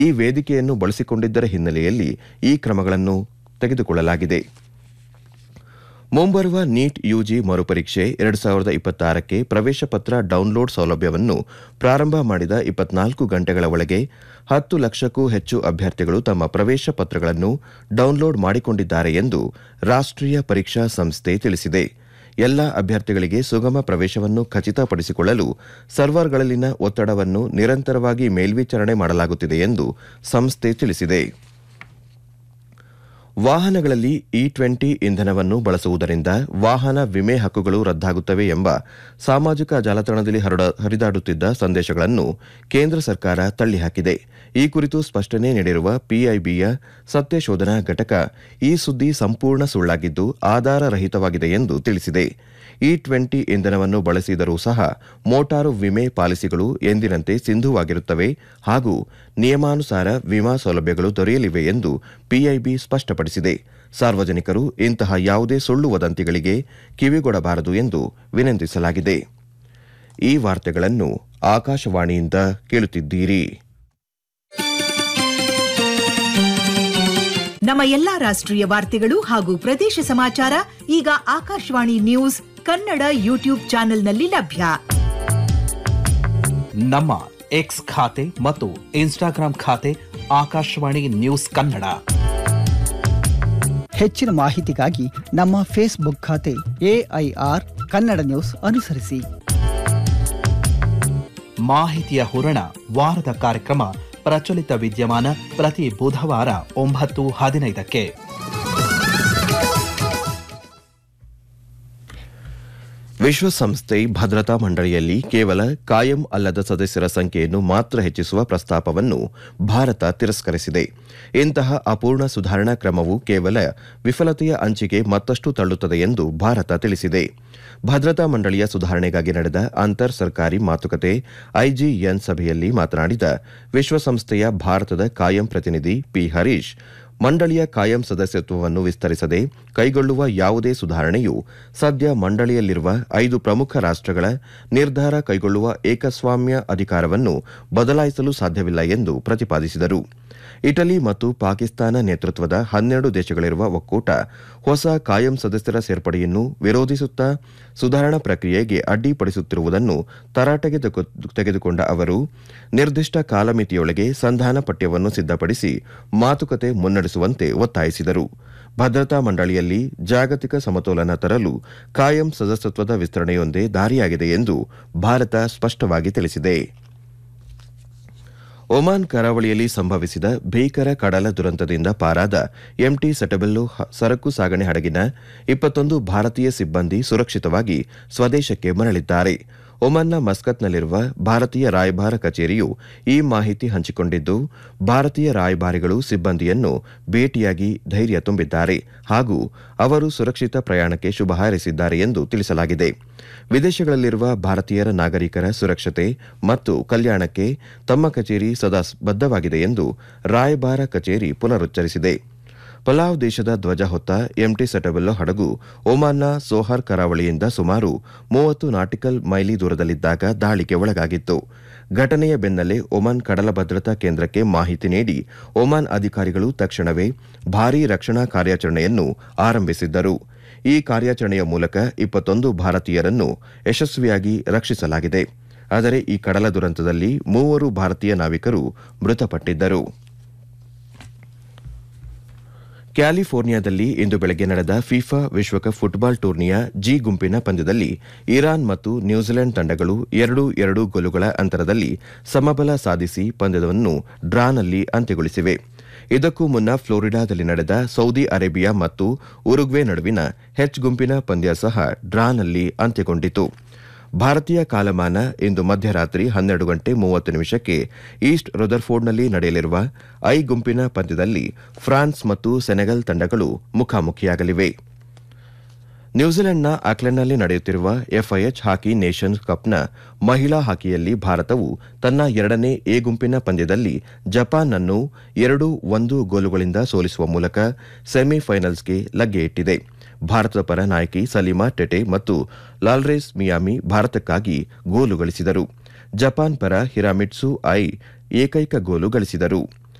ಈ ವೇದಿಕೆಯನ್ನು ಬಳಸಿಕೊಂಡಿದ್ದರ ಹಿನ್ನೆಲೆಯಲ್ಲಿ ಈ ಕ್ರಮಗಳನ್ನು ತೆಗೆದುಕೊಳ್ಳಲಾಗಿದೆ ಮುಂಬರುವ ನೀಟ್ ಯುಜಿ ಮರುಪರೀಕ್ಷೆ ಎರಡು ಸಾವಿರದ ಇಪ್ಪತ್ತಾರಕ್ಕೆ ಪ್ರವೇಶ ಪತ್ರ ಡೌನ್ಲೋಡ್ ಸೌಲಭ್ಯವನ್ನು ಪ್ರಾರಂಭ ಮಾಡಿದ ಇಪ್ಪತ್ನಾಲ್ಕು ಗಂಟೆಗಳ ಒಳಗೆ ಹತ್ತು ಲಕ್ಷಕ್ಕೂ ಹೆಚ್ಚು ಅಭ್ಯರ್ಥಿಗಳು ತಮ್ಮ ಪ್ರವೇಶ ಪತ್ರಗಳನ್ನು ಡೌನ್ಲೋಡ್ ಮಾಡಿಕೊಂಡಿದ್ದಾರೆ ಎಂದು ರಾಷ್ಟ್ರೀಯ ಪರೀಕ್ಷಾ ಸಂಸ್ಥೆ ತಿಳಿಸಿದೆ ಎಲ್ಲ ಅಭ್ಯರ್ಥಿಗಳಿಗೆ ಸುಗಮ ಪ್ರವೇಶವನ್ನು ಖಚಿತಪಡಿಸಿಕೊಳ್ಳಲು ಸರ್ವರ್ಗಳಲ್ಲಿನ ಒತ್ತಡವನ್ನು ನಿರಂತರವಾಗಿ ಮೇಲ್ವಿಚಾರಣೆ ಮಾಡಲಾಗುತ್ತಿದೆ ಎಂದು ಸಂಸ್ಥೆ ತಿಳಿಸಿದೆ ವಾಹನಗಳಲ್ಲಿ ಇ ಟ್ವೆಂಟಿ ಇಂಧನವನ್ನು ಬಳಸುವುದರಿಂದ ವಾಹನ ವಿಮೆ ಹಕ್ಕುಗಳು ರದ್ದಾಗುತ್ತವೆ ಎಂಬ ಸಾಮಾಜಿಕ ಜಾಲತಾಣದಲ್ಲಿ ಹರಡ- ಹರಿದಾಡುತ್ತಿದ್ದ ಸಂದೇಶಗಳನ್ನು ಕೇಂದ್ರ ಸರ್ಕಾರ ತಳ್ಳಿಹಾಕಿದೆ ಈ ಕುರಿತು ಸ್ಪಷ್ಟನೆ ನೀಡಿರುವ ಪಿಐಬಿಯ ಸತ್ಯಶೋಧನಾ ಘಟಕ ಈ ಸುದ್ದಿ ಸಂಪೂರ್ಣ ಸುಳ್ಳಾಗಿದ್ದು ಆಧಾರ ರಹಿತವಾಗಿದೆ ಎಂದು ತಿಳಿಸಿದೆ ಇ ಟ್ವೆಂಟಿ ಇಂಧನವನ್ನು ಬಳಸಿದರೂ ಸಹ ಮೋಟಾರು ವಿಮೆ ಪಾಲಿಸಿಗಳು ಎಂದಿನಂತೆ ಸಿಂಧುವಾಗಿರುತ್ತವೆ ಹಾಗೂ ನಿಯಮಾನುಸಾರ ವಿಮಾ ಸೌಲಭ್ಯಗಳು ದೊರೆಯಲಿವೆ ಎಂದು ಪಿಐಬಿ ಸ್ಪಷ್ಟಪಡಿಸಿದೆ ಸಾರ್ವಜನಿಕರು ಇಂತಹ ಯಾವುದೇ ಸುಳ್ಳು ವದಂತಿಗಳಿಗೆ ಕಿವಿಗೊಡಬಾರದು ಎಂದು ವಿನಂತಿಸಲಾಗಿದೆ ಈ ವಾರ್ತೆಗಳನ್ನು ಆಕಾಶವಾಣಿಯಿಂದ ಕೇಳುತ್ತಿದ್ದೀರಿ ನಮ್ಮ ಎಲ್ಲಾ ರಾಷ್ಟ್ರೀಯ ವಾರ್ತೆಗಳು ಹಾಗೂ ಪ್ರದೇಶ ಸಮಾಚಾರ ಈಗ ಆಕಾಶವಾಣಿ ನ್ಯೂಸ್ ಕನ್ನಡ ಯೂಟ್ಯೂಬ್ ಚಾನೆಲ್ನಲ್ಲಿ ಲಭ್ಯ ನಮ್ಮ ಎಕ್ಸ್ ಖಾತೆ ಮತ್ತು ಇನ್ಸ್ಟಾಗ್ರಾಂ ಖಾತೆ ಆಕಾಶವಾಣಿ ನ್ಯೂಸ್ ಕನ್ನಡ ಹೆಚ್ಚಿನ ಮಾಹಿತಿಗಾಗಿ ನಮ್ಮ ಫೇಸ್ಬುಕ್ ಖಾತೆ ಎಐಆರ್ ಕನ್ನಡ ನ್ಯೂಸ್ ಅನುಸರಿಸಿ ಮಾಹಿತಿಯ ಹೂರಣ ವಾರದ ಕಾರ್ಯಕ್ರಮ ಪ್ರಚಲಿತ ವಿದ್ಯಮಾನ ಪ್ರತಿ ಬುಧವಾರ ಒಂಬತ್ತು ಹದಿನೈದಕ್ಕೆ ವಿಶ್ವಸಂಸ್ಥೆ ಭದ್ರತಾ ಮಂಡಳಿಯಲ್ಲಿ ಕೇವಲ ಕಾಯಂ ಅಲ್ಲದ ಸದಸ್ಯರ ಸಂಖ್ಯೆಯನ್ನು ಮಾತ್ರ ಹೆಚ್ಚಿಸುವ ಪ್ರಸ್ತಾಪವನ್ನು ಭಾರತ ತಿರಸ್ಕರಿಸಿದೆ ಇಂತಹ ಅಪೂರ್ಣ ಸುಧಾರಣಾ ಕ್ರಮವು ಕೇವಲ ವಿಫಲತೆಯ ಅಂಚಿಗೆ ಮತ್ತಷ್ಟು ತಳ್ಳುತ್ತದೆ ಎಂದು ಭಾರತ ತಿಳಿಸಿದೆ ಭದ್ರತಾ ಮಂಡಳಿಯ ಸುಧಾರಣೆಗಾಗಿ ನಡೆದ ಅಂತರ್ ಸರ್ಕಾರಿ ಮಾತುಕತೆ ಐಜಿಎನ್ ಸಭೆಯಲ್ಲಿ ಮಾತನಾಡಿದ ವಿಶ್ವಸಂಸ್ಥೆಯ ಭಾರತದ ಕಾಯಂ ಪ್ರತಿನಿಧಿ ಪಿ ಹರೀಶ್ ಮಂಡಳಿಯ ಕಾಯಂ ಸದಸ್ಯತ್ವವನ್ನು ವಿಸ್ತರಿಸದೆ ಕೈಗೊಳ್ಳುವ ಯಾವುದೇ ಸುಧಾರಣೆಯು ಸದ್ಯ ಮಂಡಳಿಯಲ್ಲಿರುವ ಐದು ಪ್ರಮುಖ ರಾಷ್ಟ್ರಗಳ ನಿರ್ಧಾರ ಕೈಗೊಳ್ಳುವ ಏಕಸ್ವಾಮ್ಯ ಅಧಿಕಾರವನ್ನು ಬದಲಾಯಿಸಲು ಸಾಧ್ಯವಿಲ್ಲ ಎಂದು ಪ್ರತಿಪಾದಿಸಿದರು ಇಟಲಿ ಮತ್ತು ಪಾಕಿಸ್ತಾನ ನೇತೃತ್ವದ ಹನ್ನೆರಡು ದೇಶಗಳಿರುವ ಒಕ್ಕೂಟ ಹೊಸ ಕಾಯಂ ಸದಸ್ಯರ ಸೇರ್ಪಡೆಯನ್ನು ವಿರೋಧಿಸುತ್ತಾ ಸುಧಾರಣಾ ಪ್ರಕ್ರಿಯೆಗೆ ಅಡ್ಡಿಪಡಿಸುತ್ತಿರುವುದನ್ನು ತರಾಟೆಗೆ ತೆಗೆ- ತೆಗೆದುಕೊಂಡ ಅವರು ನಿರ್ದಿಷ್ಟ ಕಾಲಮಿತಿಯೊಳಗೆ ಸಂಧಾನ ಪಠ್ಯವನ್ನು ಸಿದ್ಧಪಡಿಸಿ ಮಾತುಕತೆ ಮುನ್ನಡೆಸುವಂತೆ ಒತ್ತಾಯಿಸಿದರು ಭದ್ರತಾ ಮಂಡಳಿಯಲ್ಲಿ ಜಾಗತಿಕ ಸಮತೋಲನ ತರಲು ಕಾಯಂ ಸದಸ್ಯತ್ವದ ವಿಸ್ತರಣೆಯೊಂದೇ ದಾರಿಯಾಗಿದೆ ಎಂದು ಭಾರತ ಸ್ಪಷ್ಟವಾಗಿ ತಿಳಿಸಿದೆ ಒಮಾನ್ ಕರಾವಳಿಯಲ್ಲಿ ಸಂಭವಿಸಿದ ಭೀಕರ ಕಡಲ ದುರಂತದಿಂದ ಪಾರಾದ ಎಂಟಿ ಸೆಟಬೆಲ್ಲೋ ಹ- ಸರಕು ಸಾಗಣೆ ಹಡಗಿನ ಇಪ್ಪತ್ತೊಂದು ಭಾರತೀಯ ಸಿಬ್ಬಂದಿ ಸುರಕ್ಷಿತವಾಗಿ ಸ್ವದೇಶಕ್ಕೆ ಮರಳಿದ್ದಾರೆ ಒಮಾನ್ನ ಮಸ್ಕತ್ನಲ್ಲಿರುವ ಭಾರತೀಯ ರಾಯಭಾರ ಕಚೇರಿಯು ಈ ಮಾಹಿತಿ ಹಂಚಿಕೊಂಡಿದ್ದು ಭಾರತೀಯ ರಾಯಭಾರಿಗಳು ಸಿಬ್ಬಂದಿಯನ್ನು ಭೇಟಿಯಾಗಿ ಧೈರ್ಯ ತುಂಬಿದ್ದಾರೆ ಹಾಗೂ ಅವರು ಸುರಕ್ಷಿತ ಪ್ರಯಾಣಕ್ಕೆ ಶುಭ ಹಾರೈಸಿದ್ದಾರೆ ಎಂದು ತಿಳಿಸಲಾಗಿದೆ ವಿದೇಶಗಳಲ್ಲಿರುವ ಭಾರತೀಯರ ನಾಗರಿಕರ ಸುರಕ್ಷತೆ ಮತ್ತು ಕಲ್ಯಾಣಕ್ಕೆ ತಮ್ಮ ಕಚೇರಿ ಸದಾ ಬದ್ಧವಾಗಿದೆ ಎಂದು ರಾಯಭಾರ ಕಚೇರಿ ಪುನರುಚ್ಚರಿಸಿದೆ ಪಲಾವ್ ದೇಶದ ಧ್ವಜ ಹೊತ್ತ ಎಂಟಿ ಸೆಟಬೆಲ್ಲೋ ಹಡಗು ಒಮಾನ್ನ ಸೋಹಾರ್ ಕರಾವಳಿಯಿಂದ ಸುಮಾರು ಮೂವತ್ತು ನಾಟಿಕಲ್ ಮೈಲಿ ದೂರದಲ್ಲಿದ್ದಾಗ ದಾಳಿಗೆ ಒಳಗಾಗಿತ್ತು ಘಟನೆಯ ಬೆನ್ನಲ್ಲೇ ಒಮಾನ್ ಕಡಲ ಭದ್ರತಾ ಕೇಂದ್ರಕ್ಕೆ ಮಾಹಿತಿ ನೀಡಿ ಒಮಾನ್ ಅಧಿಕಾರಿಗಳು ತಕ್ಷಣವೇ ಭಾರೀ ರಕ್ಷಣಾ ಕಾರ್ಯಾಚರಣೆಯನ್ನು ಆರಂಭಿಸಿದ್ದರು ಈ ಕಾರ್ಯಾಚರಣೆಯ ಮೂಲಕ ಇಪ್ಪತ್ತೊಂದು ಭಾರತೀಯರನ್ನು ಯಶಸ್ವಿಯಾಗಿ ರಕ್ಷಿಸಲಾಗಿದೆ ಆದರೆ ಈ ಕಡಲ ದುರಂತದಲ್ಲಿ ಮೂವರು ಭಾರತೀಯ ನಾವಿಕರು ಮೃತಪಟ್ಟಿದ್ದರು ಕ್ಯಾಲಿಫೋರ್ನಿಯಾದಲ್ಲಿ ಇಂದು ಬೆಳಗ್ಗೆ ನಡೆದ ಫಿಫಾ ವಿಶ್ವಕಪ್ ಫುಟ್ಬಾಲ್ ಟೂರ್ನಿಯ ಜಿ ಗುಂಪಿನ ಪಂದ್ಯದಲ್ಲಿ ಇರಾನ್ ಮತ್ತು ನ್ಯೂಜಿಲೆಂಡ್ ತಂಡಗಳು ಎರಡು ಎರಡು ಗೋಲುಗಳ ಅಂತರದಲ್ಲಿ ಸಮಬಲ ಸಾಧಿಸಿ ಪಂದ್ಯವನ್ನು ಡ್ರಾನಲ್ಲಿ ಅಂತ್ಯಗೊಳಿಸಿವೆ ಇದಕ್ಕೂ ಮುನ್ನ ಫ್ಲೋರಿಡಾದಲ್ಲಿ ನಡೆದ ಸೌದಿ ಅರೇಬಿಯಾ ಮತ್ತು ಉರುಗ್ವೆ ನಡುವಿನ ಹೆಚ್ ಗುಂಪಿನ ಪಂದ್ಯ ಸಹ ಡ್ರಾನಲ್ಲಿ ಅಂತ್ಯಗೊಂಡಿತು ಭಾರತೀಯ ಕಾಲಮಾನ ಇಂದು ಮಧ್ಯರಾತ್ರಿ ಹನ್ನೆರಡು ಗಂಟೆ ಮೂವತ್ತು ನಿಮಿಷಕ್ಕೆ ಈಸ್ಟ್ ರೊದರ್ಫೋರ್ಡ್ನಲ್ಲಿ ನಡೆಯಲಿರುವ ಐ ಗುಂಪಿನ ಪಂದ್ಯದಲ್ಲಿ ಫ್ರಾನ್ಸ್ ಮತ್ತು ಸೆನೆಗಲ್ ತಂಡಗಳು ಮುಖಾಮುಖಿಯಾಗಲಿವೆ ನ್ಯೂಜಿಲೆಂಡ್ನ ಆಕ್ಲೆಂಡ್ನಲ್ಲಿ ನಡೆಯುತ್ತಿರುವ ಎಫ್ಐಎಚ್ ಹಾಕಿ ನೇಷನ್ಸ್ ಕಪ್ನ ಮಹಿಳಾ ಹಾಕಿಯಲ್ಲಿ ಭಾರತವು ತನ್ನ ಎರಡನೇ ಎ ಗುಂಪಿನ ಪಂದ್ಯದಲ್ಲಿ ಜಪಾನ್ ಅನ್ನು ಎರಡು ಒಂದು ಗೋಲುಗಳಿಂದ ಸೋಲಿಸುವ ಮೂಲಕ ಸೆಮಿಫೈನಲ್ಸ್ಗೆ ಲಗ್ಗೆ ಇಟ್ಟಿದೆ ಭಾರತದ ಪರ ನಾಯಕಿ ಸಲೀಮಾ ಟೆಟೆ ಮತ್ತು ಲಾಲ್ರೇಸ್ ಮಿಯಾಮಿ ಭಾರತಕ್ಕಾಗಿ ಗೋಲು ಗಳಿಸಿದರು ಜಪಾನ್ ಪರ ಹಿರಾಮಿಟ್ಸು ಐ ಏಕೈಕ ಗೋಲು ಗಳಿಸಿದರು